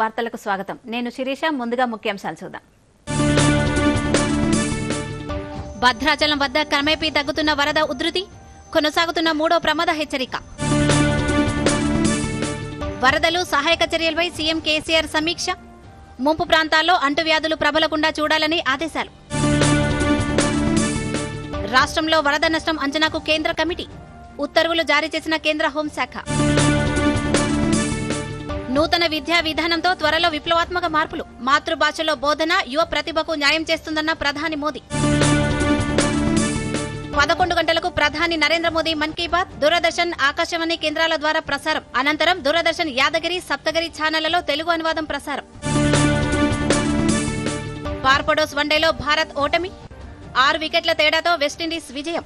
వార్తలకు స్వాగతం నేను శిరీష ముందుగా ముఖ్యాంశాలు చూద్దాం భద్రాచలం వద్ద క్రమేపీ తగ్గుతున్న వరద ఉధృతి కొనసాగుతున్న మూడో ప్రమాద హెచ్చరిక వరదలు సహాయక చర్యలపై సీఎం కేసీఆర్ సమీక్ష ముంపు ప్రాంతాల్లో అంటువ్యాధులు ప్రబలకుండా చూడాలని ఆదేశాలు రాష్ట్రంలో వరద నష్టం అంచనాకు కేంద్ర కమిటీ ఉత్తర్వులు జారీ చేసిన కేంద్ర హోంశాఖ నూతన విద్యా విధానంతో త్వరలో విప్లవాత్మక మార్పులు మాతృభాషలో బోధన యువ ప్రతిభకు న్యాయం చేస్తుందన్న ప్రధాని మోదీ పదకొండు గంటలకు ప్రధాని నరేంద్ర మోదీ మన్ కీ బాత్ దూరదర్శన్ ఆకాశవాణి కేంద్రాల ద్వారా ప్రసారం అనంతరం దూరదర్శన్ యాదగిరి సప్తగిరి ఛానళ్లలో తెలుగు అనువాదం ప్రసారం బార్బడోస్ వన్డేలో భారత్ ఓటమి ఆరు వికెట్ల తేడాతో వెస్టిండీస్ విజయం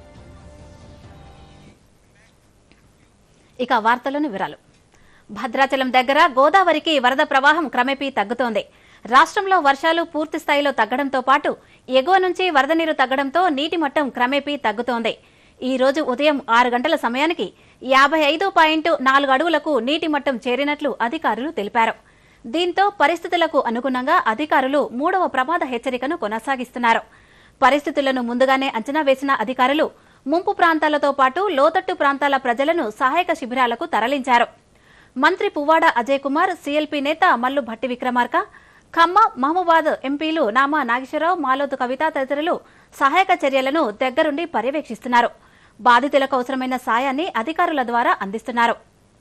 ఇక వార్తలోని వివరాలు భద్రాచలం దగ్గర గోదావరికి వరద ప్రవాహం క్రమేపీ తగ్గుతోంది రాష్ట్రంలో వర్షాలు పూర్తి స్థాయిలో తగ్గడంతో పాటు ఎగువ నుంచి వరద నీరు తగ్గడంతో నీటి మట్టం క్రమేపీ తగ్గుతోంది ఈ రోజు ఉదయం ఆరు గంటల సమయానికి యాభై ఐదు పాయింట్ నాలుగు అడుగులకు నీటి మట్టం చేరినట్లు అధికారులు తెలిపారు దీంతో పరిస్థితులకు అనుగుణంగా అధికారులు మూడవ ప్రమాద హెచ్చరికను కొనసాగిస్తున్నారు పరిస్థితులను ముందుగానే అంచనా వేసిన అధికారులు ముంపు ప్రాంతాలతో పాటు లోతట్టు ప్రాంతాల ప్రజలను సహాయక శిబిరాలకు తరలించారు మంత్రి పువ్వాడ అజయ్ కుమార్ సీఎల్పీ నేత మల్లు భట్టి విక్రమార్క ఖమ్మ మహబూబాద్ ఎంపీలు నామా నాగేశ్వరరావు మాలోతు కవిత తదితరులు సహాయక చర్యలను దగ్గరుండి పర్యవేక్షిస్తున్నారు బాధితులకు అవసరమైన సాయాన్ని అధికారుల ద్వారా అందిస్తున్నారు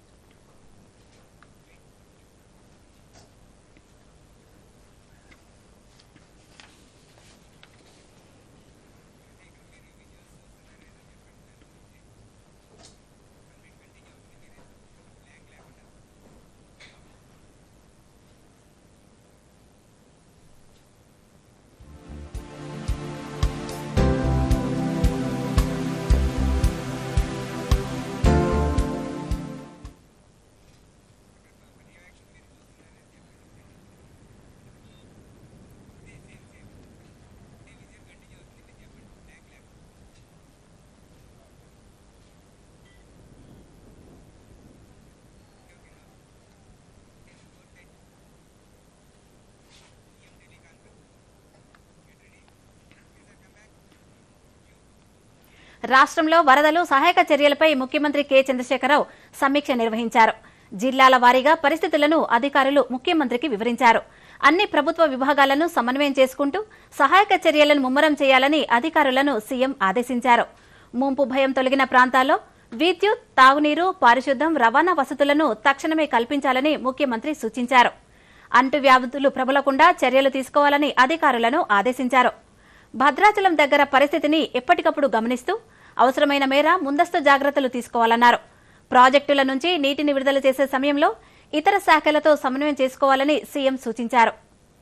రాష్ట్రంలో వరదలు సహాయక చర్యలపై ముఖ్యమంత్రి కె చంద్రశేఖరరావు సమీక్ష నిర్వహించారు జిల్లాల వారీగా పరిస్థితులను అధికారులు ముఖ్యమంత్రికి వివరించారు అన్ని ప్రభుత్వ విభాగాలను సమన్వయం చేసుకుంటూ సహాయక చర్యలను ముమ్మరం చేయాలని అధికారులను సీఎం ఆదేశించారు ముంపు భయం తొలగిన ప్రాంతాల్లో విద్యుత్ తాగునీరు పారిశుద్దం రవాణా వసతులను తక్షణమే కల్పించాలని ముఖ్యమంత్రి సూచించారు అంటువ్యాధులు ప్రబలకుండా చర్యలు తీసుకోవాలని అధికారులను ఆదేశించారు భద్రాచలం దగ్గర పరిస్థితిని ఎప్పటికప్పుడు గమనిస్తూ అవసరమైన మేర ముందస్తు జాగ్రత్తలు తీసుకోవాలన్నారు ప్రాజెక్టుల నుంచి నీటిని విడుదల చేసే సమయంలో ఇతర శాఖలతో సమన్వయం చేసుకోవాలని సీఎం సూచించారు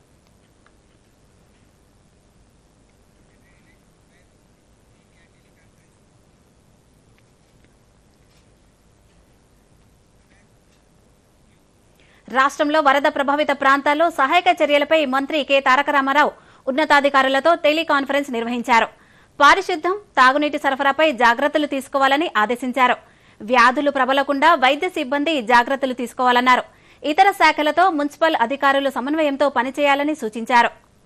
రాష్ట్రంలో వరద ప్రభావిత ప్రాంతాల్లో సహాయక చర్యలపై మంత్రి కె తారక రామారావు ఉన్నతాధికారులతో టెలికాన్ఫరెన్స్ నిర్వహించారు పారిశుద్దం తాగునీటి సరఫరాపై జాగ్రత్తలు తీసుకోవాలని ఆదేశించారు వ్యాధులు ప్రబలకుండా వైద్య సిబ్బంది జాగ్రత్తలు తీసుకోవాలన్నారు ఇతర శాఖలతో మున్సిపల్ అధికారులు సమన్వయంతో పనిచేయాలని సూచించారు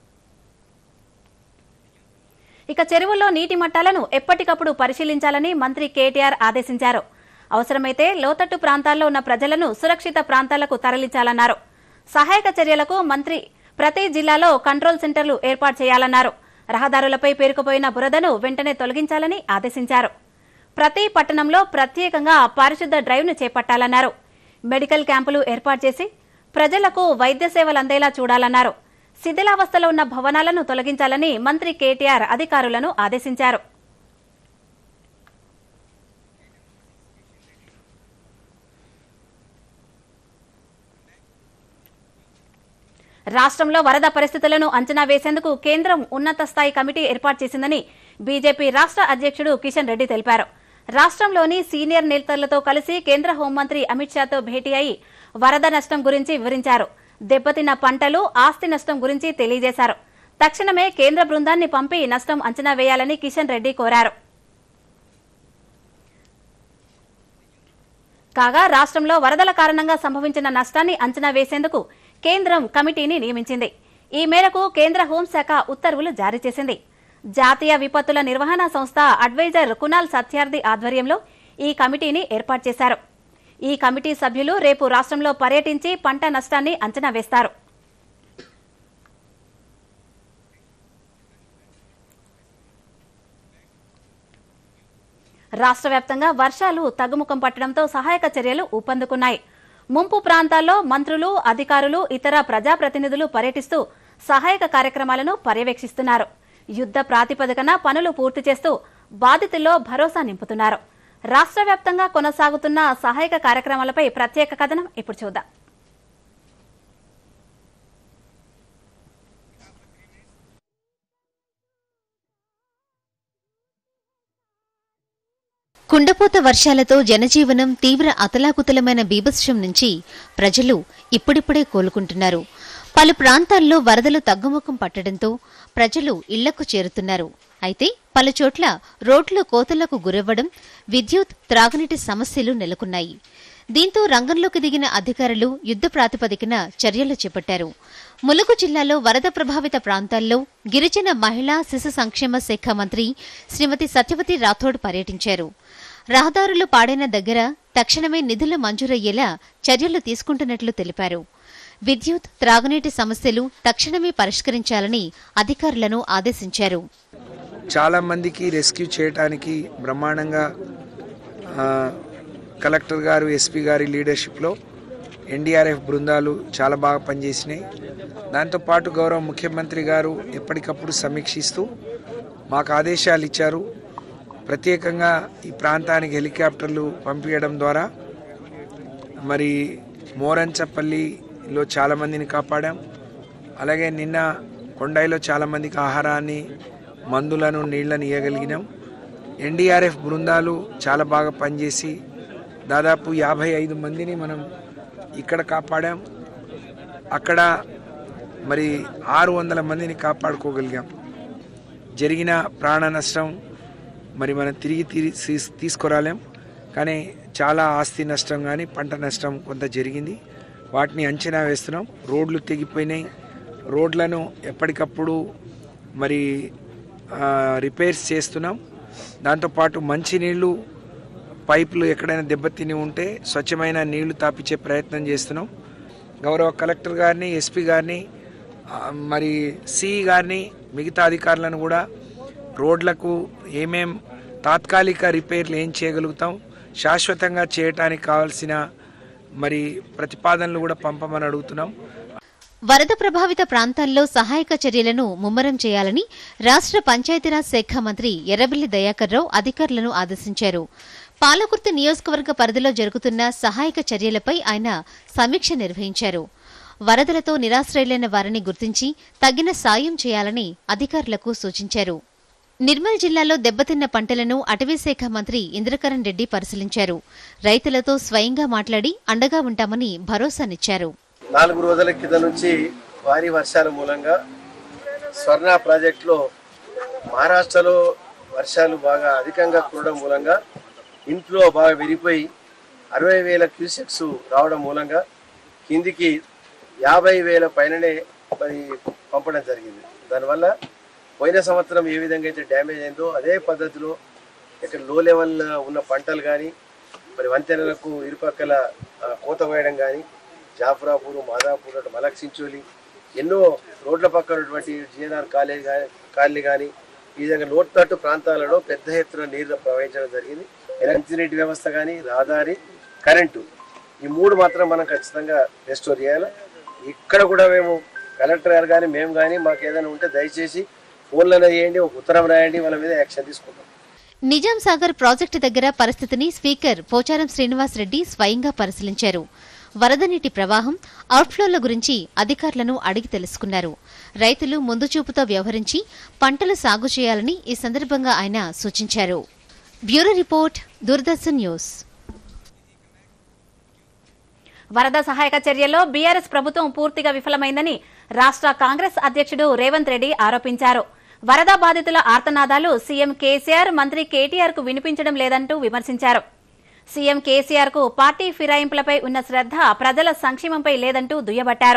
ఇక చెరువుల్లో నీటి మట్టాలను ఎప్పటికప్పుడు పరిశీలించాలని మంత్రి కేటీఆర్ ఆదేశించారు అవసరమైతే లోతట్టు ప్రాంతాల్లో ఉన్న ప్రజలను సురక్షిత ప్రాంతాలకు తరలించాలన్నారు సహాయక చర్యలకు మంత్రి ప్రతి జిల్లాలో కంట్రోల్ సెంటర్లు ఏర్పాటు చేయాలన్నారు రహదారులపై పేరుకుపోయిన బురదను వెంటనే తొలగించాలని ఆదేశించారు ప్రతి పట్టణంలో ప్రత్యేకంగా పారిశుద్ధ డ్రైవ్ను చేపట్టాలన్నారు మెడికల్ క్యాంపులు ఏర్పాటు చేసి ప్రజలకు వైద్య సేవలు అందేలా చూడాలన్నారు శిథిలావస్థలో ఉన్న భవనాలను తొలగించాలని మంత్రి కేటీఆర్ అధికారులను ఆదేశించారు రాష్ట్రంలో వరద పరిస్థితులను అంచనా వేసేందుకు కేంద్రం ఉన్నత స్థాయి కమిటీ ఏర్పాటు చేసిందని బీజేపీ రాష్ట్ర అధ్యక్షుడు కిషన్ రెడ్డి తెలిపారు రాష్ట్రంలోని సీనియర్ నేతలతో కలిసి కేంద్ర హోంమంత్రి అమిత్ షాతో భేటీ అయి వరద నష్టం గురించి వివరించారు దెబ్బతిన్న పంటలు ఆస్తి నష్టం గురించి తెలియజేశారు తక్షణమే కేంద్ర బృందాన్ని పంపి నష్టం అంచనా వేయాలని కిషన్ రెడ్డి కోరారు కాగా రాష్ట్రంలో వరదల కారణంగా సంభవించిన నష్టాన్ని అంచనా వేసేందుకు కేంద్రం కమిటీని నియమించింది ఈ మేరకు కేంద్ర హోంశాఖ ఉత్తర్వులు జారీ చేసింది జాతీయ విపత్తుల నిర్వహణ సంస్థ అడ్వైజర్ కునాల్ సత్యార్థి ఆధ్వర్యంలో ఈ కమిటీని ఏర్పాటు చేశారు ఈ కమిటీ సభ్యులు రేపు రాష్ట్రంలో పర్యటించి పంట నష్టాన్ని అంచనా వేస్తారు రాష్ట్ర వ్యాప్తంగా వర్షాలు తగ్గుముఖం పట్టడంతో సహాయక చర్యలు ఊపందుకున్నాయి ముంపు ప్రాంతాల్లో మంత్రులు అధికారులు ఇతర ప్రజాప్రతినిధులు పర్యటిస్తూ సహాయక కార్యక్రమాలను పర్యవేక్షిస్తున్నారు యుద్ధ ప్రాతిపదికన పనులు పూర్తి చేస్తూ బాధితుల్లో భరోసా నింపుతున్నారు రాష్ట్ర వ్యాప్తంగా కొనసాగుతున్న సహాయక కార్యక్రమాలపై ప్రత్యేక కథనం ఇప్పుడు చూద్దాం కుండపోత వర్షాలతో జనజీవనం తీవ్ర అతలాకుతలమైన బీభత్సం నుంచి ప్రజలు ఇప్పుడిప్పుడే కోలుకుంటున్నారు పలు ప్రాంతాల్లో వరదలు తగ్గుముఖం పట్టడంతో ప్రజలు ఇళ్లకు చేరుతున్నారు అయితే పలుచోట్ల రోడ్లు కోతలకు గురవ్వడం విద్యుత్ త్రాగునీటి సమస్యలు నెలకొన్నాయి దీంతో రంగంలోకి దిగిన అధికారులు యుద్ధ ప్రాతిపదికన చర్యలు చేపట్టారు ములుగు జిల్లాలో వరద ప్రభావిత ప్రాంతాల్లో గిరిజన మహిళా శిశు సంక్షేమ శాఖ మంత్రి శ్రీమతి సత్యవతి రాథోడ్ పర్యటించారు రహదారులు పాడైన దగ్గర తక్షణమే నిధులు మంజూరయ్యేలా చర్యలు తీసుకుంటున్నట్లు తెలిపారు విద్యుత్ త్రాగునీటి సమస్యలు తక్షణమే పరిష్కరించాలని అధికారులను ఆదేశించారు చాలా మందికి రెస్క్యూ చేయడానికి బ్రహ్మాండంగా ఆ, కలెక్టర్ గారు ఎస్పీ గారి లీడర్షిప్లో ఎన్డీఆర్ఎఫ్ బృందాలు చాలా బాగా పనిచేసినాయి దాంతోపాటు గౌరవ ముఖ్యమంత్రి గారు ఎప్పటికప్పుడు సమీక్షిస్తూ మాకు ఆదేశాలు ఇచ్చారు ప్రత్యేకంగా ఈ ప్రాంతానికి హెలికాప్టర్లు పంపించడం ద్వారా మరి మోరంచపల్లిలో చాలామందిని కాపాడాం అలాగే నిన్న కొండాయిలో చాలామందికి ఆహారాన్ని మందులను నీళ్లను ఇవ్వగలిగినాం ఎన్డీఆర్ఎఫ్ బృందాలు చాలా బాగా పనిచేసి దాదాపు యాభై ఐదు మందిని మనం ఇక్కడ కాపాడాం అక్కడ మరి ఆరు వందల మందిని కాపాడుకోగలిగాం జరిగిన ప్రాణ నష్టం మరి మనం తిరిగి తిరిగి తీస్- తీసుకురాలేం కానీ చాలా ఆస్తి నష్టం కానీ పంట నష్టం కొంత జరిగింది వాటిని అంచనా వేస్తున్నాం రోడ్లు తెగిపోయినాయి రోడ్లను ఎప్పటికప్పుడు మరి ఆ, రిపేర్స్ చేస్తున్నాం దాంతోపాటు మంచినీళ్ళు పైపులు ఎక్కడైనా దెబ్బతిని ఉంటే స్వచ్ఛమైన నీళ్లు తాపించే ప్రయత్నం చేస్తున్నాం గౌరవ కలెక్టర్ గారిని ఎస్పీ గారిని ఆ, మరి సిఈ గారిని మిగతా అధికారులను కూడా రోడ్లకు ఏమేం తాత్కాలిక రిపేర్లు ఏం చేయగలుగుతాం శాశ్వతంగా చేయటానికి కావాల్సిన మరి ప్రతిపాదనలు కూడా పంపమని అడుగుతున్నాం వరద ప్రభావిత ప్రాంతాల్లో సహాయక చర్యలను ముమ్మరం చేయాలని రాష్ట్ర పంచాయతీరాజ్ శాఖ మంత్రి ఎర్రబెల్లి దయాకర్ రావు అధికారులను ఆదేశించారు పాలకుర్తి నియోజకవర్గ పరిధిలో జరుగుతున్న సహాయక చర్యలపై ఆయన సమీక్ష నిర్వహించారు వరదలతో నిరాశ్రయులైన వారిని గుర్తించి తగిన సాయం చేయాలని అధికారులకు సూచించారు నిర్మల్ జిల్లాలో దెబ్బతిన్న పంటలను అటవీశాఖ మంత్రి ఇంద్రకరణ్ రెడ్డి పరిశీలించారు రైతులతో స్వయంగా మాట్లాడి అండగా ఉంటామని భరోసానిచ్చారు నాలుగు రోజుల కింద నుంచి భారీ వర్షాల మూలంగా స్వర్ణ ప్రాజెక్టులో మహారాష్ట్రలో వర్షాలు బాగా అధికంగా కురవడం మూలంగా ఇంట్లో బాగా విరిగిపోయి అరవై వేల క్యూసెక్స్ రావడం మూలంగా కిందికి యాభై వేల పైననే మరి పంపడం జరిగింది దానివల్ల పోయిన సంవత్సరం ఏ విధంగా అయితే డ్యామేజ్ అయిందో అదే పద్ధతిలో ఇక్కడ లో లెవెల్ ఉన్న పంటలు కానీ మరి వంతెనలకు ఇరుపక్కల ఆ, కోత వేయడం కానీ జాఫరాపూర్ మాదాపూర్ అటు మలక్ సించోలి ఎన్నో రోడ్ల పక్కన ఉన్నటువంటి జిఎన్ఆర్ కాలేజ్ కానీ కాలనీ కానీ ఈ విధంగా లోటుతట్టు ప్రాంతాలలో పెద్ద ఎత్తున నీరు ప్రవహించడం జరిగింది ఎలక్ట్రిసిటీ వ్యవస్థ కానీ రహదారి కరెంటు ఈ మూడు మాత్రం మనం ఖచ్చితంగా రెస్టోర్ చేయాలి ఇక్కడ కూడా మేము కలెక్టర్ గారు కానీ మేము కానీ మాకు ఏదైనా ఉంటే దయచేసి ఫోన్లలో చేయండి ఒక ఉత్తరం రాయండి వాళ్ళ మీద యాక్షన్ తీసుకుంటాం నిజాం సాగర్ ప్రాజెక్టు దగ్గర పరిస్థితిని స్పీకర్ పోచారం శ్రీనివాస్ రెడ్డి స్వయంగా పరిశీలించారు వరద నీటి ప్రవాహం అవుట్ఫ్లోల గురించి అధికారులను అడిగి తెలుసుకున్నారు రైతులు ముందు చూపుతో వ్యవహరించి పంటలు సాగు చేయాలని ఈ సందర్భంగా ఆయన సూచించారు బ్యూరో రిపోర్ట్ దూరదర్శన్ న్యూస్ వరద సహాయక చర్యల్లో బీఆర్ఎస్ ప్రభుత్వం పూర్తిగా విఫలమైందని రాష్ట్ర కాంగ్రెస్ అధ్యక్షుడు రేవంత్ రెడ్డి ఆరోపించారు వరద బాధితుల ఆర్తనాదాలు సీఎం కేసీఆర్ మంత్రి కేటీఆర్ కు వినిపించడం లేదంటూ విమర్శించారు సీఎం కేసీఆర్ కు పార్టీ ఫిరాయింపులపై ఉన్న శ్రద్ధ ప్రజల సంక్షేమంపై లేదంటూ దుయ్యబట్టారు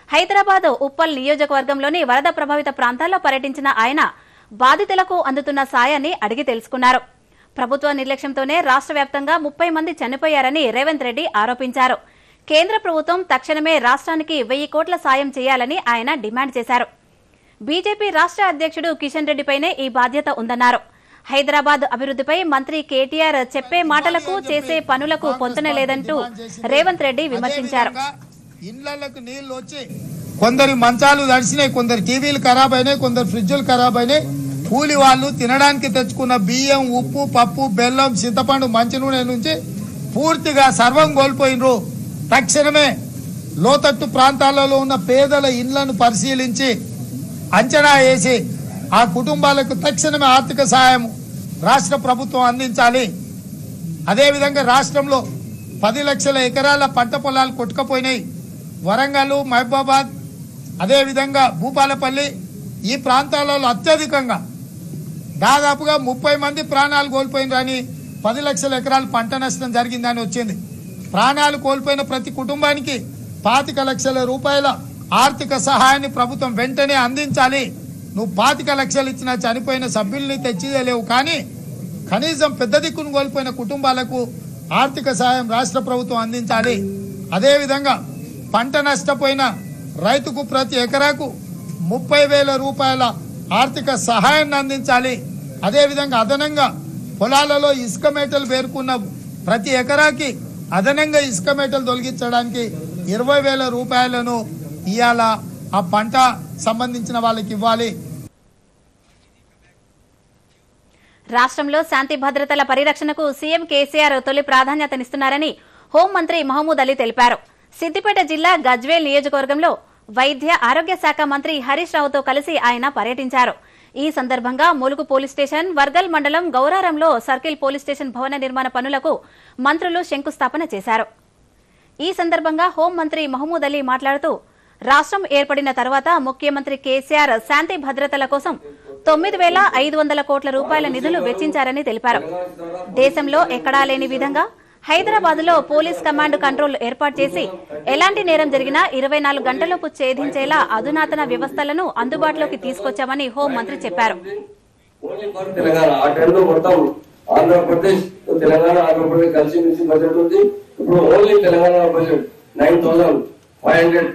హైదరాబాద్ ఉప్పల్ నియోజకవర్గంలోని వరద ప్రభావిత ప్రాంతాల్లో పర్యటించిన ఆయన బాధితులకు అందుతున్న సాయాన్ని అడిగి తెలుసుకున్నారు ప్రభుత్వ నిర్లక్ష్యంతోనే రాష్ట్ర వ్యాప్తంగా ముప్పై మంది చనిపోయారని రేవంత్ రెడ్డి ఆరోపించారు కేంద్ర ప్రభుత్వం తక్షణమే రాష్ట్రానికి వెయ్యి కోట్ల సాయం చేయాలని ఆయన డిమాండ్ చేశారు బీజేపీ రాష్ట్ర అధ్యక్షుడు కిషన్ రెడ్డిపైనే ఈ బాధ్యత ఉందన్నారు హైదరాబాద్ అభివృద్ధిపై మంత్రి కేటీఆర్ చెప్పే మాటలకు చేసే పనులకు పొంతన లేదంటూ రేవంత్ రెడ్డి విమర్శించారు ఇండ్లకు నీళ్లు వచ్చి కొందరి మంచాలు తడిసినాయి కొందరు టీవీలు ఖరాబ్ అయినాయి కొందరు ఫ్రిడ్జులు ఖరాబ్ అయినాయి కూలి వాళ్ళు తినడానికి తెచ్చుకున్న బియ్యం ఉప్పు పప్పు బెల్లం చింతపండు మంచి నూనె నుంచి పూర్తిగా సర్వం కోల్పోయినరు తక్షణమే లోతట్టు ప్రాంతాలలో ఉన్న పేదల ఇండ్లను పరిశీలించి అంచనా వేసి ఆ కుటుంబాలకు తక్షణమే ఆర్థిక సహాయం రాష్ట్ర ప్రభుత్వం అందించాలి అదేవిధంగా రాష్ట్రంలో పది లక్షల ఎకరాల పంట పొలాలు కొట్టుకపోయినాయి వరంగల్ మహబూబాబాద్ అదేవిధంగా భూపాలపల్లి ఈ ప్రాంతాలలో అత్యధికంగా దాదాపుగా ముప్పై మంది ప్రాణాలు కోల్పోయినరని పది లక్షల ఎకరాలు పంట నష్టం జరిగిందని వచ్చింది ప్రాణాలు కోల్పోయిన ప్రతి కుటుంబానికి పాతిక లక్షల రూపాయల ఆర్థిక సహాయాన్ని ప్రభుత్వం వెంటనే అందించాలి నువ్వు పాతిక లక్షలు ఇచ్చిన చనిపోయిన సభ్యుల్ని తెచ్చిలేవు కానీ కనీసం పెద్ద దిక్కును కోల్పోయిన కుటుంబాలకు ఆర్థిక సహాయం రాష్ట్ర ప్రభుత్వం అందించాలి అదేవిధంగా పంట నష్టపోయిన రైతుకు ప్రతి ఎకరాకు ముప్పై వేల రూపాయల ఆర్థిక సహాయాన్ని అందించాలి అదేవిధంగా అదనంగా పొలాలలో ఇసుక మేటలు పేర్కొన్న ప్రతి ఎకరాకి అదనంగా ఇసుక మేటలు తొలగించడానికి ఇరవై వేల రూపాయలను ఇవాళ ఆ పంట సంబంధించిన వాళ్ళకి ఇవ్వాలి రాష్ట్రంలో శాంతి భద్రతల పరిరక్షణకు సీఎం కేసీఆర్ తొలి ప్రాధాన్యతనిస్తున్నారని హోంమంత్రి మహమూద్ అలీ తెలిపారు సిద్దిపేట జిల్లా గజ్వేల్ నియోజకవర్గంలో వైద్య ఆరోగ్య శాఖ మంత్రి హరీష్ రావుతో కలిసి ఆయన పర్యటించారు ఈ సందర్భంగా ములుగు పోలీస్ స్టేషన్ వర్గల్ మండలం గౌరారంలో సర్కిల్ పోలీస్ స్టేషన్ భవన నిర్మాణ పనులకు మంత్రులు శంకుస్థాపన చేశారు ఈ సందర్భంగా హోంమంత్రి మహమూద్ అలీ మాట్లాడుతూ రాష్ట్రం ఏర్పడిన తర్వాత ముఖ్యమంత్రి కేసీఆర్ శాంతి భద్రతల కోసం తొమ్మిది వేల ఐదు వందల కోట్ల రూపాయల నిధులు వెచ్చించారని తెలిపారు దేశంలో ఎక్కడా లేని విధంగా హైదరాబాద్ లో పోలీస్ కమాండ్ కంట్రోల్ ఏర్పాటు చేసి ఎలాంటి నేరం జరిగినా ఇరవై నాలుగు గంటలలోపు ఛేదించేలా అధునాతన వ్యవస్థలను అందుబాటులోకి తీసుకొచ్చామని హోంమంత్రి చెప్పారు ఓన్లీ ఫర్ తెలంగాణ ఆ టైంలో మొత్తం ఆంధ్రప్రదేశ్ తెలంగాణ ఆంధ్రప్రదేశ్ కలిసి మిలిసి బడ్జెట్ ఉంది ఇప్పుడు only Telangana budget nine thousand five hundred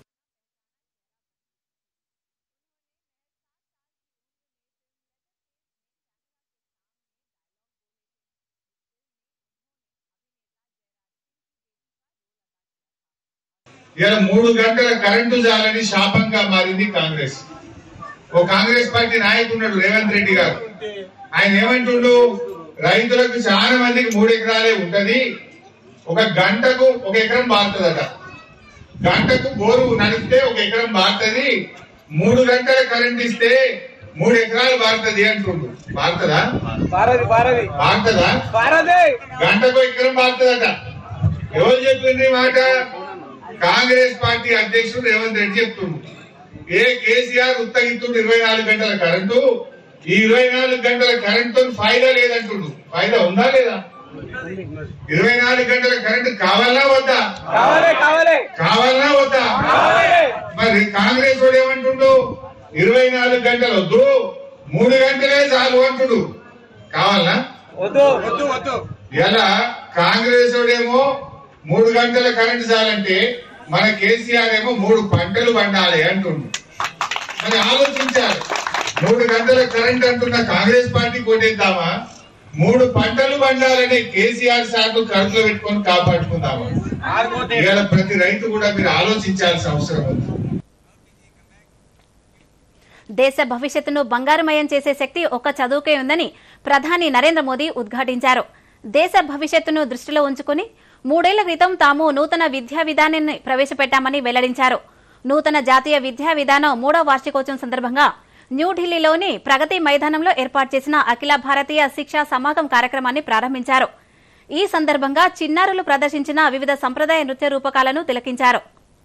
ఇలా మూడు గంటల కరెంటు జాలని శాపంగా మారింది కాంగ్రెస్ ఓ కాంగ్రెస్ పార్టీ నాయకుడు రేవంత్ రెడ్డి గారు ఆయన ఏమంటుండు రైతులకు చాలా మందికి మూడు ఎకరాలే ఉంటది ఒక గంటకు ఒక ఎకరం బారుతుందట గంటకు బోరు నడిపితే ఒక ఎకరం బారుతుంది మూడు గంటల కరెంట్ ఇస్తే మూడు ఎకరాలు బారుతుంది అంటుండు బారుతుందా బారుతుందా గంటకు ఎకరం బారుతుందట ఎవరు చెప్పింది ఈ మాట కాంగ్రెస్ పార్టీ అధ్యక్షుడు రేవంత్ రెడ్డి చెప్తుండు ఏ కేసీఆర్ ఉత్తగిస్తుండు ఇరవై నాలుగు గంటల కరెంటు ఈ ఇరవై నాలుగు గంటల కరెంటు ఫాయిదా లేదంటుండు ఫాయిదా ఉందా లేదా ఇరవై నాలుగు గంటల కరెంటు కావాలా వద్దా కావాలా వద్దా మరి కాంగ్రెస్ వాడు ఏమంటుండు ఇరవై నాలుగు గంటలు వద్దు మూడు గంటలే చాలు అంటుడు కావాలా ఎలా కాంగ్రెస్ వాడేమో మూడు గంటల కరెంట్ చాలంటే మన కేసీఆర్ ఏమో మూడు పంటలు పండాలి అంటుండు మరి ఆలోచించాలి మూడు గంటల కరెంట్ అంటున్న కాంగ్రెస్ పార్టీ కొట్టేద్దామా మూడు పంటలు పండాలని కేసీఆర్ సార్లు కడుపులో పెట్టుకొని కాపాడుకుందామా ఇవాళ ప్రతి రైతు కూడా మీరు ఆలోచించాల్సిన అవసరం ఉంది దేశ భవిష్యత్తును బంగారుమయం చేసే శక్తి ఒక్క చదువుకే ఉందని ప్రధాని నరేంద్ర మోదీ ఉద్ఘాటించారు దేశ భవిష్యత్తును దృష్టిలో ఉంచుకుని మూడేళ్ల క్రితం తాము నూతన విద్యా విధానాన్ని ప్రవేశపెట్టామని వెల్లడించారు నూతన జాతీయ విద్యా విధానం మూడో వార్షికోత్సవం సందర్భంగా న్యూఢిల్లీలోని ప్రగతి మైదానంలో ఏర్పాటు చేసిన అఖిల భారతీయ శిక్షా సమాగం కార్యక్రమాన్ని ప్రారంభించారు ఈ సందర్భంగా చిన్నారులు ప్రదర్శించిన వివిధ సంప్రదాయ నృత్య రూపకాలను తిలకించారు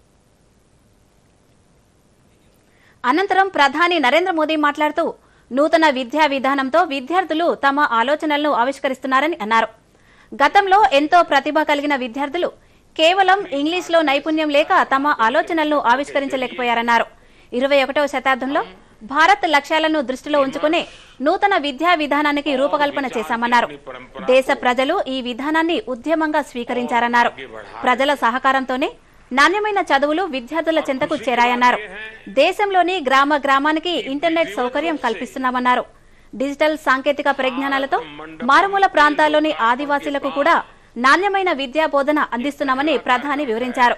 అనంతరం ప్రధాని నరేంద్ర మోదీ మాట్లాడుతూ నూతన విద్యా విధానంతో విద్యార్థులు తమ ఆలోచనలను ఆవిష్కరిస్తున్నారని అన్నారు గతంలో ఎంతో ప్రతిభ కలిగిన విద్యార్థులు కేవలం ఇంగ్లీష్లో నైపుణ్యం లేక తమ ఆలోచనలను ఆవిష్కరించలేకపోయారన్నారు ఇరవై ఒకటవ శతాబ్దంలో భారత్ లక్ష్యాలను దృష్టిలో ఉంచుకునే నూతన విద్యా విధానానికి రూపకల్పన చేశామన్నారు దేశ ప్రజలు ఈ విధానాన్ని ఉద్యమంగా స్వీకరించారన్నారు ప్రజల సహకారంతోనే నాణ్యమైన చదువులు విద్యార్థుల చెంతకు చేరాయన్నారు దేశంలోని గ్రామ గ్రామానికి ఇంటర్నెట్ సౌకర్యం కల్పిస్తున్నామన్నారు డిజిటల్ సాంకేతిక పరిజ్ఞానాలతో మారుమూల ప్రాంతాల్లోని ఆదివాసీలకు కూడా నాణ్యమైన విద్యా బోధన అందిస్తున్నామని ప్రధాని వివరించారు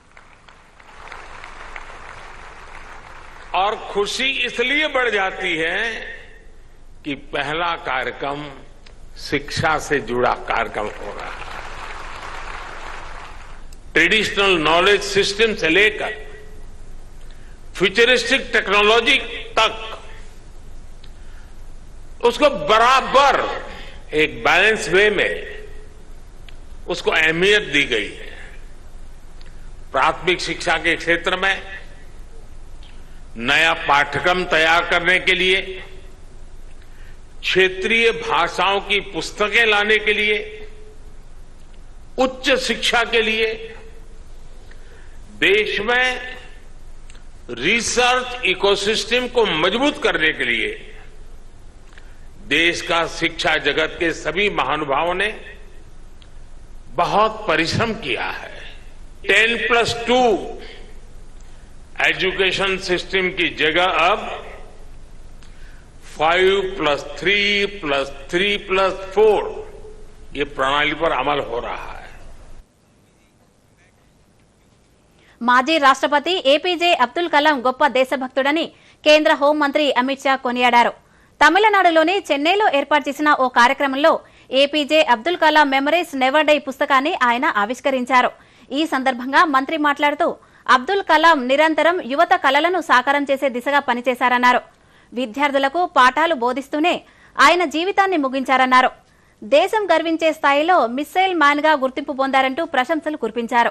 और खुशी इसलिए बढ़ जाती है कि पहला कार्यक्रम शिक्षा से जुड़ा कार्यक्रम हो रहा है ट्रेडिशनल नॉलेज सिस्टम से लेकर फ्यूचरिस्टिक टेक्नोलॉजी तक उसको बराबर एक बैलेंस वे में उसको अहमियत दी गई है प्राथमिक शिक्षा के क्षेत्र में नया पाठ्यक्रम तैयार करने के लिए क्षेत्रीय भाषाओं की पुस्तकें लाने के लिए उच्च शिक्षा के लिए देश में रिसर्च इकोसिस्टम को मजबूत करने के लिए देश का शिक्षा जगत के सभी महानुभावों ने बहुत परिश्रम किया है ten plus two education system की जगह अब five plus three plus three plus four ये प्रणाली पर अमल हो रहा है మాజీ రాష్ట్రపతి ఏపీజే అబ్దుల్ కలాం గొప్ప దేశభక్తుడని కేంద్ర హోంమంత్రి అమిత్ షా కొనియాడారు తమిళనాడులోని చెన్నైలో ఏర్పాటు చేసిన ఓ కార్యక్రమంలో APJ Abdul Kalam memories never die పుస్తకాన్ని ఆయన ఆవిష్కరించారు ఈ సందర్భంగా మంత్రి మాట్లాడుతూ అబ్దుల్ కలాం నిరంతరం యువత కలలను సాకారం చేసే దిశగా పనిచేశారన్నారు విద్యార్థులకు పాఠాలు బోధిస్తూనే ఆయన జీవితాన్ని ముగించారన్నారు దేశం గర్వించే స్థాయిలో మిస్సైల్ మ్యాన్ గా గుర్తింపు పొందారంటూ ప్రశంసలు కురిపించారు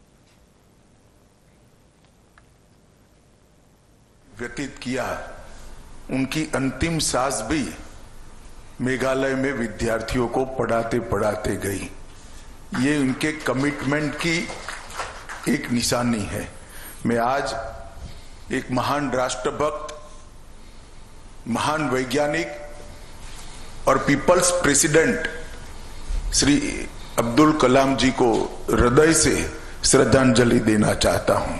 व्यतीत किया उनकी अंतिम सांस भी मेघालय में विद्यार्थियों को पढ़ाते पढ़ाते गई ये उनके कमिटमेंट की एक निशानी है मैं आज एक महान राष्ट्रभक्त महान वैज्ञानिक और पीपल्स प्रेसिडेंट श्री अब्दुल कलाम जी को हृदय से श्रद्धांजलि देना चाहता हूं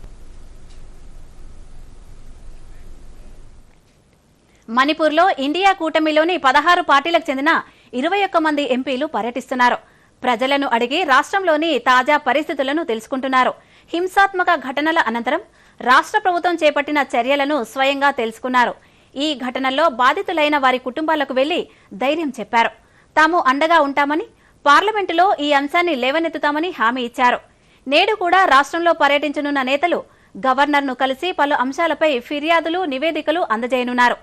మణిపూర్లో ఇండియా కూటమిలోని పదహారు పార్టీలకు చెందిన ఇరవై ఒక్క మంది ఎంపీలు పర్యటిస్తున్నారు ప్రజలను అడిగి రాష్ట్రంలోని తాజా పరిస్థితులను తెలుసుకుంటున్నారు హింసాత్మక ఘటనల అనంతరం రాష్ట్ర ప్రభుత్వం చేపట్టిన చర్యలను స్వయంగా తెలుసుకున్నారు ఈ ఘటనల్లో బాధితులైన వారి కుటుంబాలకు వెళ్లి ధైర్యం చెప్పారు తాము అండగా ఉంటామని పార్లమెంటులో ఈ అంశాన్ని లేవనెత్తుతామని హామీ ఇచ్చారు నేడు కూడా రాష్ట్రంలో పర్యటించనున్న నేతలు గవర్నర్ను కలిసి పలు అంశాలపై ఫిర్యాదులు నివేదికలు అందజేయనున్నారు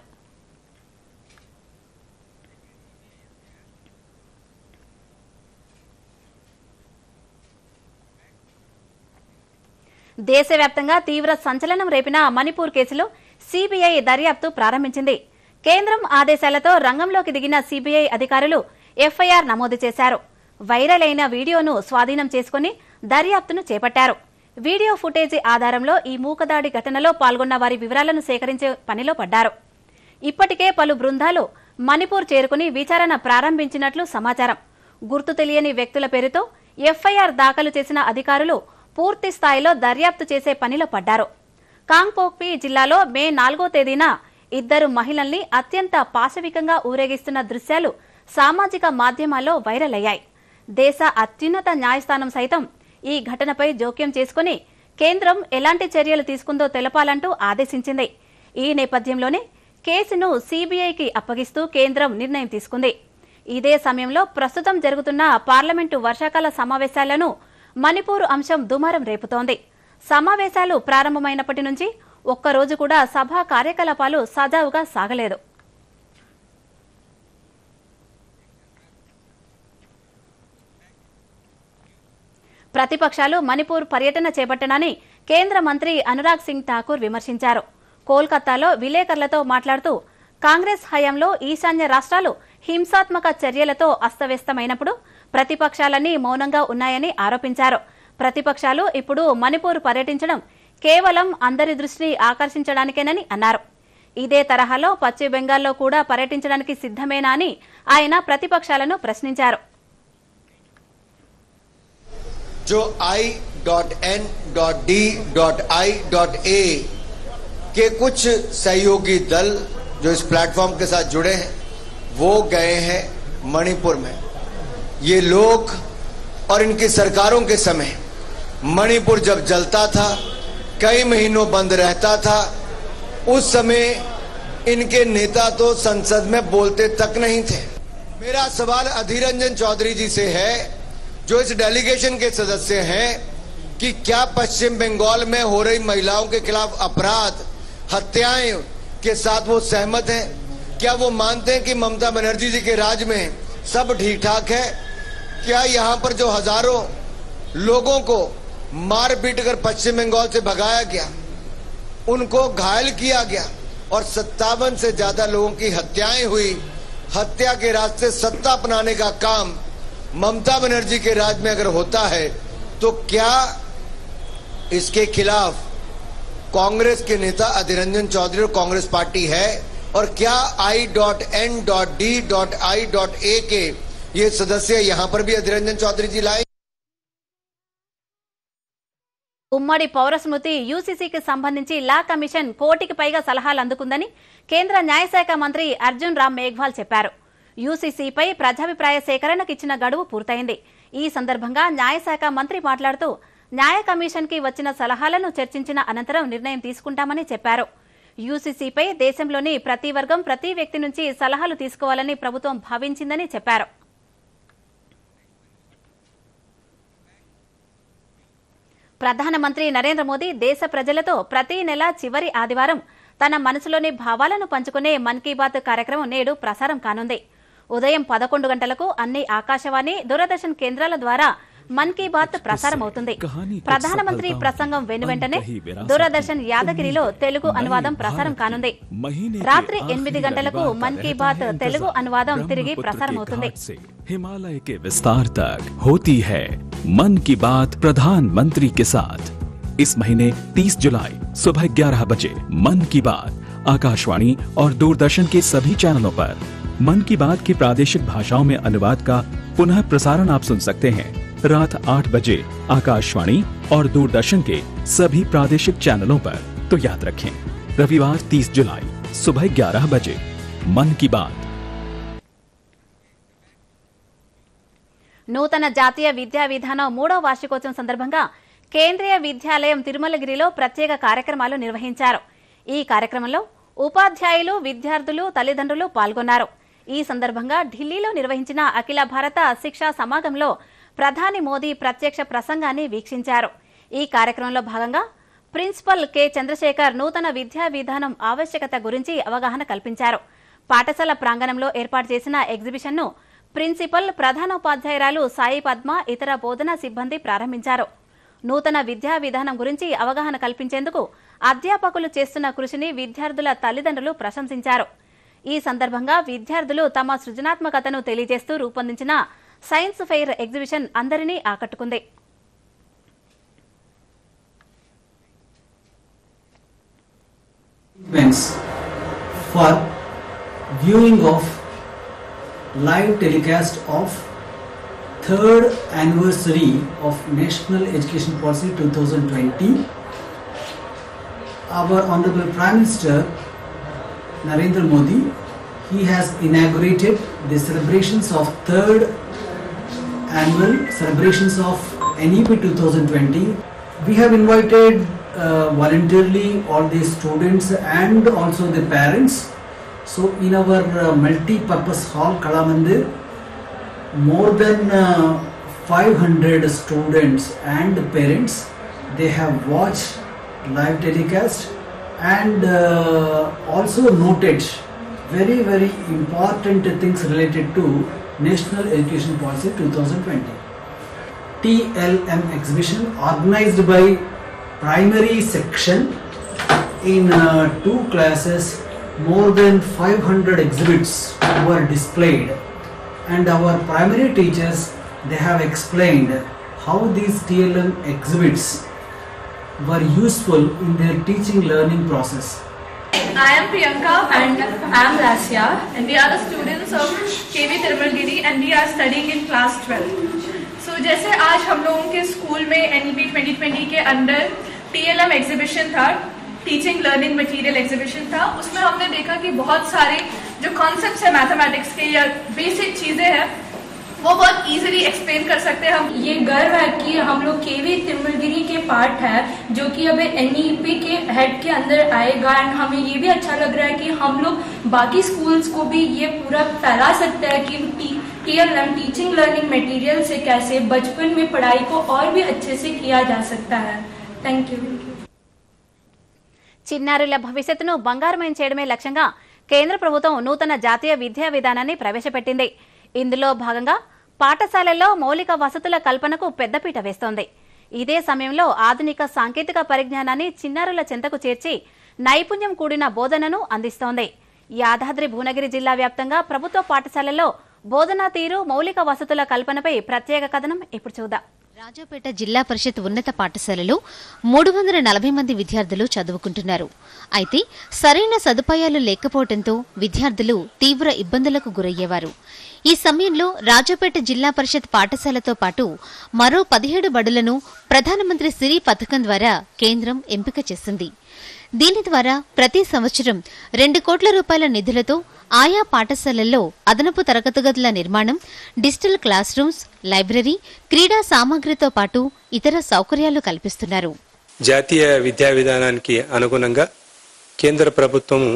దేశవ్యాప్తంగా తీవ్ర సంచలనం రేపిన మణిపూర్ కేసులో సీబీఐ దర్యాప్తు ప్రారంభించింది కేంద్రం ఆదేశాలతో రంగంలోకి దిగిన సీబీఐ అధికారులు ఎఫ్ఐఆర్ నమోదు చేశారు వైరల్ అయిన వీడియోను స్వాధీనం చేసుకుని దర్యాప్తును చేపట్టారు వీడియో ఫుటేజీ ఆధారంలో ఈ మూకదాడి ఘటనలో పాల్గొన్న వారి వివరాలను సేకరించే పనిలో పడ్డారు ఇప్పటికే పలు బృందాలు మణిపూర్ చేరుకుని విచారణ ప్రారంభించినట్లు సమాచారం గుర్తు తెలియని వ్యక్తుల పేరుతో ఎఫ్ఐఆర్ దాఖలు చేసిన అధికారులు పూర్తి స్థాయిలో దర్యాప్తు చేసే పనిలో పడ్డారు కాంగ్పోక్పి జిల్లాలో మే నాలుగో తేదీన ఇద్దరు మహిళల్ని అత్యంత పాశవికంగా ఊరేగిస్తున్న దృశ్యాలు సామాజిక మాధ్యమాల్లో వైరల్ అయ్యాయి దేశ అత్యున్నత న్యాయస్థానం సైతం ఈ ఘటనపై జోక్యం చేసుకుని కేంద్రం ఎలాంటి చర్యలు తీసుకుందో తెలపాలంటూ ఆదేశించింది ఈ నేపథ్యంలోనే కేసును సీబీఐకి అప్పగిస్తూ కేంద్రం నిర్ణయం తీసుకుంది ఇదే సమయంలో ప్రస్తుతం జరుగుతున్న పార్లమెంటు వర్షాకాల సమావేశాలను మణిపూర్ అంశం దుమారం రేపుతోంది సమావేశాలు ప్రారంభమైనప్పటి నుంచి ఒక్కరోజు కూడా సభా కార్యకలాపాలు సజావుగా సాగలేదు ప్రతిపక్షాలు మణిపూర్ పర్యటన చేపట్టనని కేంద్ర మంత్రి అనురాగ్ సింగ్ ఠాకూర్ విమర్శించారు కోల్కతాలో విలేకరులతో మాట్లాడుతూ కాంగ్రెస్ హయాంలో ఈశాన్య రాష్ట్రాలు హింసాత్మక చర్యలతో అస్తవ్యస్తమైనప్పుడు ప్రతిపక్షాలన్నీ మౌనంగా ఉన్నాయని ఆరోపించారు ప్రతిపక్షాలు ఇప్పుడు మణిపూర్ పర్యటించడం కేవలం అందరి దృష్టిని ఆకర్షించడానికేనని అన్నారు ఇదే తరహాలో పశ్చిమ బెంగాల్లో కూడా పర్యటించడానికి సిద్ధమేనా అని ఆయన ప్రతిపక్షాలను ప్రశ్నించారు जो I dot N dot D dot I dot A के कुछ सहयोगी दल जो इस प्लेटफॉर्म के साथ जुड़े हैं वो गए हैं मणिपुर में ये लोग और इनकी सरकारों के समय मणिपुर जब जलता था कई महीनों बंद रहता था उस समय इनके नेता तो संसद में बोलते तक नहीं थे मेरा सवाल अधीर रंजन चौधरी जी से है जो इस डेलीगेशन के सदस्य हैं कि क्या पश्चिम बंगाल में हो रही महिलाओं के खिलाफ अपराध हत्याएं के साथ वो सहमत हैं क्या वो मानते हैं कि ममता बनर्जी जी के राज में सब ठीक ठाक है क्या यहाँ पर जो हजारों लोगों को मार पीट कर पश्चिम बंगाल से भगाया गया उनको घायल किया गया और सत्तावन से ज्यादा लोगों की हत्याएं हुई हत्या के रास्ते सत्ता अपनाने का काम ममता बनर्जी के राज में अगर होता है तो क्या इसके खिलाफ कांग्रेस के नेता अधीर रंजन चौधरी और कांग्रेस पार्टी है और क्या I dot N dot D dot I dot A के ये सदस्य यहां पर भी अधीर रंजन चौधरी जी लाए ఉమ్మడి పౌర స్మృతి యూసీసీకి సంబంధించి లా కమిషన్ కోటికి పైగా సలహాలు అందుకుందని కేంద్ర న్యాయశాఖ మంత్రి అర్జున్ రామ్ మేఘ్వాల్ చెప్పారు యూసీసీపై ప్రజాభిప్రాయ సేకరణకు ఇచ్చిన గడువు పూర్తయింది ఈ సందర్భంగా న్యాయశాఖ మంత్రి మాట్లాడుతూ న్యాయ కమిషన్ కి వచ్చిన సలహాలను చర్చించిన అనంతరం నిర్ణయం తీసుకుంటామని చెప్పారు యూసీసీపై దేశంలోని ప్రతి వర్గం ప్రతి వ్యక్తి నుంచి సలహాలు తీసుకోవాలని ప్రభుత్వం భావించిందని చెప్పారు ప్రధానమంత్రి నరేంద్ర మోదీ దేశ ప్రజలతో ప్రతి నెల చివరి ఆదివారం తన మనసులోని భావాలను పంచుకునే మన్ కీ బాత్ కార్యక్రమం నేడు ప్రసారం కానుంది ఉదయం పదకొండు గంటలకు అన్ని ఆకాశవాణి దూరదర్శన్ కేంద్రాల ద్వారా మన్ కీ బాత్ ప్రసారం అవుతుంది ప్రధానమంత్రి ప్రసంగం వెనువెంటనే దూరదర్శన్ యాదగిరిలో తెలుగు అనువాదం ప్రసారం కానుంది రాత్రి ఎనిమిది గంటలకు మన్ కీ బాత్ తెలుగు అనువాదం తిరిగి ప్రసారం అవుతుంది से हिमालय के विस्तार तक होती है मन की बात प्रधानमंत्री के साथ इस महीने 30 जुलाई सुबह 11 बजे मन की बात आकाशवाणी और दूरदर्शन के सभी चैनलों पर मन की बात की प्रादेशिक भाषाओं में अनुवाद का पुनः प्रसारण आप सुन सकते हैं रात 8 बजे आकाशवाणी और दूरदर्शन के सभी प्रादेशिक चैनलों पर तो याद रखें रविवार 30 जुलाई सुबह 11 बजे मन की बात నూతన జాతీయ విద్యా విధానం మూడో వార్షికోత్సవం సందర్భంగా కేంద్రీయ విద్యాలయం తిరుమలగిరిలో ప్రత్యేక కార్యక్రమాలు నిర్వహించారు ఈ కార్యక్రమంలో ఉపాధ్యాయులు విద్యార్థులు తల్లిదండ్రులు పాల్గొన్నారు ఈ సందర్భంగా ఢిల్లీలో నిర్వహించిన అఖిల భారత శిక్షా సమాగంలో ప్రధాని మోదీ ప్రత్యక్ష ప్రసంగాన్ని వీక్షించారు ఈ కార్యక్రమంలో భాగంగా ప్రిన్సిపల్ కె చంద్రశేఖర్ నూతన విద్యా విధానం ఆవశ్యకత గురించి అవగాహన కల్పించారు పాఠశాల ప్రాంగణంలో ఏర్పాటు చేసిన ఎగ్జిబిషన్ను ప్రిన్సిపల్ ప్రధానోపాధ్యాయురాలు సాయి పద్మ ఇతర బోధనా సిబ్బంది ప్రారంభించారు నూతన విద్యా విధానం గురించి అవగాహన కల్పించేందుకు అధ్యాపకులు చేస్తున్న కృషిని విద్యార్థుల తల్లిదండ్రులు ప్రశంసించారు ఈ సందర్భంగా విద్యార్థులు తమ సృజనాత్మకతను తెలియజేస్తూ రూపొందించిన సైన్స్ ఫెయిర్ ఎగ్జిబిషన్ అందరినీ ఆకట్టుకుంది events for viewing of live telecast of third anniversary of National Education Policy 2020. Our Honorable Prime Minister Narendra Modi, he has inaugurated the celebrations of third annual celebrations of NEP 2020. We have invited uh, voluntarily all the students and also the parents. So in our uh, multi-purpose hall Kalamandir, more than uh, 500 students and parents, they have watched live telecast and uh, also noted very very important things related to National Education Policy 2020. TLM exhibition organized by primary section in uh, two classes more than 500 exhibits were displayed and our primary teachers they have explained how these TLM exhibits were useful in their teaching learning process. I am Priyanka and I am Rasya and we are the students of KV Tirmalgiri and we are studying in class 12. So जैसे आज हम लोगों के school में NEP 2020 के अंदर TLM exhibition था teaching learning material exhibition था उसमें हमने देखा कि बहुत सारे जो कॉन्सेप्ट्स है मैथमेटिक्स के या बेसिक चीज़ें हैं वो बहुत इजीली एक्सप्लेन कर सकते हैं हम ये गर्व है कि हम लोग केवी तिरुमलगिरी के पार्ट है जो कि अब एनईपी के हेड के अंदर आएगा एंड हमें ये भी अच्छा लग रहा है कि हम लोग बाकी स्कूल्स को भी ये पूरा फैला सकते हैं कि टीएलएम टीचिंग लर्निंग मटेरियल से कैसे बचपन में पढ़ाई को और भी अच्छे से किया जा सकता है थैंक यू చిన్నారుల భవిష్యత్తును బంగారమయం చేయడమే లక్ష్యంగా కేంద్ర ప్రభుత్వం నూతన జాతీయ విద్యా విధానాన్ని ప్రవేశపెట్టింది ఇందులో భాగంగా పాఠశాలల్లో మౌలిక వసతుల కల్పనకు పెద్దపీట వేస్తోంది ఇదే సమయంలో ఆధునిక సాంకేతిక పరిజ్ఞానాన్ని చిన్నారుల చెంతకు చేర్చి నైపుణ్యం కూడిన బోధనను అందిస్తోంది యాదాద్రి భువనగిరి జిల్లా వ్యాప్తంగా ప్రభుత్వ పాఠశాలల్లో బోధనా తీరు మౌలిక వసతుల కల్పనపై ప్రత్యేక కథనం ఇప్పుడు చూద్దాం రాజాపేట జిల్లా పరిషత్ ఉన్నత పాఠశాలలో మూడు వందల నలభై మంది విద్యార్థులు చదువుకుంటున్నారు అయితే సరైన సదుపాయాలు లేకపోవడంతో విద్యార్థులు తీవ్ర ఇబ్బందులకు గురయ్యేవారు ఈ సమయంలో రాజాపేట జిల్లా పరిషత్ పాఠశాలతో పాటు మరో పదిహేడు బడులను ప్రధానమంత్రి సిరి పథకం ద్వారా కేంద్రం ఎంపిక చేసింది దీని ద్వారా ప్రతి సంవత్సరం రెండు కోట్ల రూపాయల నిధులతో ఆయా పాఠశాలల్లో అదనపు తరగతి గదుల నిర్మాణం డిజిటల్ క్లాస్ రూమ్స్ లైబ్రరీ క్రీడా సామాగ్రితో పాటు ఇతర సౌకర్యాలు కల్పిస్తున్నారు జాతీయ విద్యా విధానానికి అనుగుణంగా కేంద్ర ప్రభుత్వము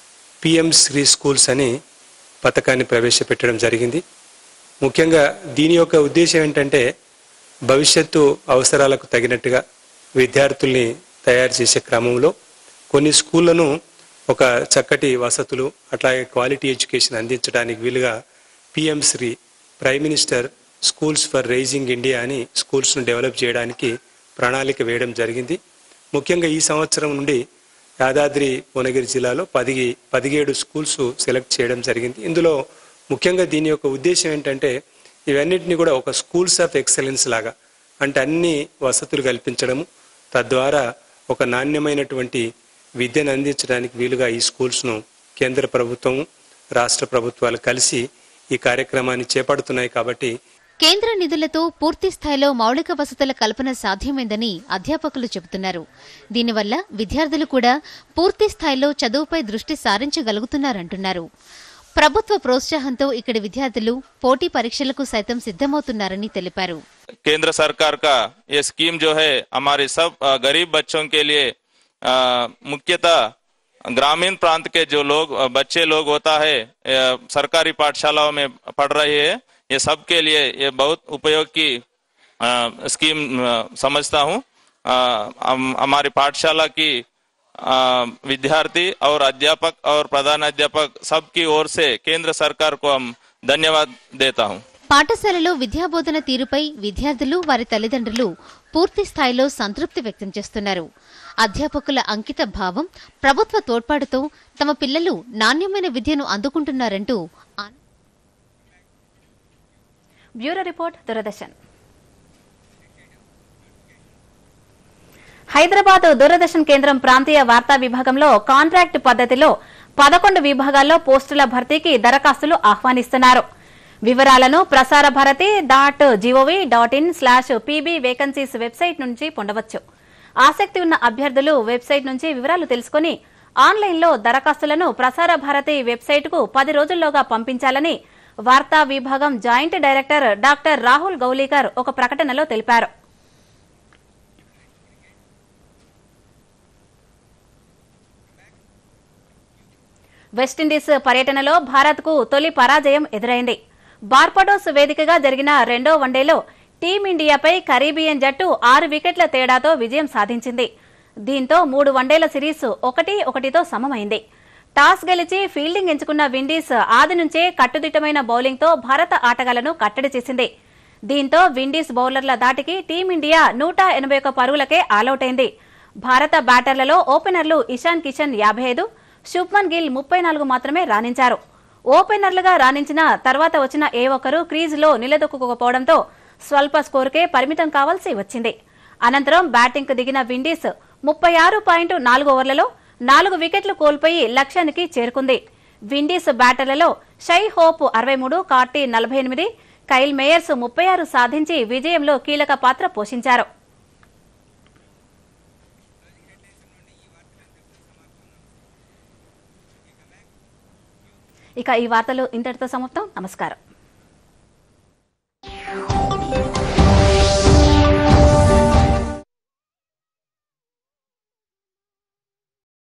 పిఎం శ్రీ స్కూల్స్ అని పథకాన్ని ప్రవేశపెట్టడం జరిగింది ముఖ్యంగా దీని యొక్క ఉద్దేశం ఏంటంటే భవిష్యత్తు అవసరాలకు తగినట్టుగా విద్యార్థుల్ని తయారు చేసే క్రమంలో కొన్ని స్కూళ్లను ఒక చక్కటి వసతులు అట్లాగే క్వాలిటీ ఎడ్యుకేషన్ అందించడానికి వీలుగా PM Shri prime minister schools for rising India అని స్కూల్స్ను డెవలప్ చేయడానికి ప్రణాళిక వేయడం జరిగింది ముఖ్యంగా ఈ సంవత్సరం నుండి యాదాద్రి భువనగిరి జిల్లాలో పది పదిహేడు స్కూల్స్ సెలెక్ట్ చేయడం జరిగింది ఇందులో ముఖ్యంగా దీని యొక్క ఉద్దేశం ఏంటంటే ఇవన్నిటిని కూడా ఒక స్కూల్స్ ఆఫ్ ఎక్సలెన్స్ లాగా అంటే అన్ని వసతులు కల్పించడము తద్వారా ఒక నాణ్యమైనటువంటి విద్యను అందించడానికి వీలుగా ఈ స్కూల్స్ను కేంద్ర ప్రభుత్వం రాష్ట్ర ప్రభుత్వాలు కలిసి ఈ కార్యక్రమాన్ని చేపడుతున్నాయి కాబట్టి కేంద్ర నిధులతో పూర్తి స్థాయిలో మౌలిక వసతుల కల్పన సాధ్యమైందని అధ్యాపకులు చెబుతున్నారు దీనివల్ల విద్యార్థులు కూడా పూర్తి స్థాయిలో చదువుపై దృష్టి సారించగలుగుతున్నారంటున్నారు ప్రభుత్వ ప్రోత్సాహంతో ఇక్కడి విద్యార్థులు పోటీ పరీక్షలకు సైతం సిద్ధమవుతున్నారని తెలిపారు केंद्र सरकार का ये स्कीम जो है हमारे सब अ, गरीब बच्चों के लिए अ, मुख्यतः ग्रामीण प्रांत के जो लोग अ, बच्चे लोग होता है अ, सरकारी पाठशालाओं में पढ़ रहे हैं ये सब के लिए ये बहुत उपयोग की अ, स्कीम अ, समझता हूँ अ, हम- हमारी पाठशाला की अ, विद्यार्थी और अध्यापक और प्रधान अध्यापक सबकी ओर से केंद्र सरकार को हम धन्यवाद देता हूँ పాఠశాలలో విద్యాబోధన తీరుపై విద్యార్థులు వారి తల్లిదండ్రులు పూర్తి స్థాయిలో సంతృప్తి వ్యక్తం చేస్తున్నారు అధ్యాపకుల అంకిత భావం ప్రభుత్వ తోడ్పాటుతో తమ పిల్లలు నాణ్యమైన విద్యను అందుకుంటున్నారంటూ ఆనందం బ్యూరో రిపోర్ట్ దూరదర్శన్ హైదరాబాద్ దూరదర్శన్ కేంద్రం ప్రాంతీయ వార్తా విభాగంలో కాంట్రాక్ట్ పద్ధతిలో పదకొండు విభాగాల్లో పోస్టుల భర్తీకి దరఖాస్తులు ఆహ్వానిస్తున్నారు వివరాలను Prasar Bharati dot GOV dot in slash PB vacancies website నుంచి పొందవచ్చు ఆసక్తి ఉన్న అభ్యర్థులు వెబ్సైట్ నుంచి వివరాలు తెలుసుకుని ఆన్లైన్లో దరఖాస్తులను ప్రసార భారతి వెబ్సైట్కు పది రోజుల్లోగా పంపించాలని వార్తా విభాగం joint director doctor Rahul Gaulikar ఒక ప్రకటనలో తెలిపారు వెస్టిండీస్ పర్యటనలో భారత్కు తొలి పరాజయం ఎదురైంది బార్బడోస్ వేదికగా జరిగిన రెండో వన్డేలో టీమిండియాపై కరీబియన్ జట్టు ఆరు వికెట్ల తేడాతో విజయం సాధించింది దీంతో మూడు వన్డేల సిరీస్ ఒకటి ఒకటితో సమమైంది టాస్ గెలిచి ఫీల్డింగ్ ఎంచుకున్న విండీస్ ఆది నుంచే కట్టుదిట్టమైన బౌలింగ్తో భారత ఆటగాళ్లను కట్టడి చేసింది దీంతో విండీస్ బౌలర్ల దాటికి టీమిండియా నూట ఎనభై ఒక్క పరుగులకే ఆలౌట్ అయింది భారత బ్యాటర్లలో ఓపెనర్లు ఇషాన్ కిషన్ యాభై ఐదు శుభ్మన్ గిల్ ముప్పై నాలుగు మాత్రమే రాణించారు ఓపెనర్లుగా రాణించిన తర్వాత వచ్చిన ఏ ఒక్కరూ క్రీజులో నిలదొక్కుకోకపోవడంతో స్వల్ప స్కోరుకే పరిమితం కావాల్సి వచ్చింది అనంతరం బ్యాటింగ్కు దిగిన విండీస్ ముప్పై ఆరు పాయింట్ నాలుగు ఓవర్లలో నాలుగు వికెట్లు కోల్పోయి లక్ష్యానికి చేరుకుంది విండీస్ బ్యాటర్లలో షై హోప్ అరవై మూడు కార్టీ నలభై ఎనిమిది కైల్ మేయర్స్ ముప్పై ఆరు సాధించి విజయంలో కీలక పాత్ర పోషించారు ఇక ఈ వార్తలు ఇంతటితో సమాప్తం నమస్కారం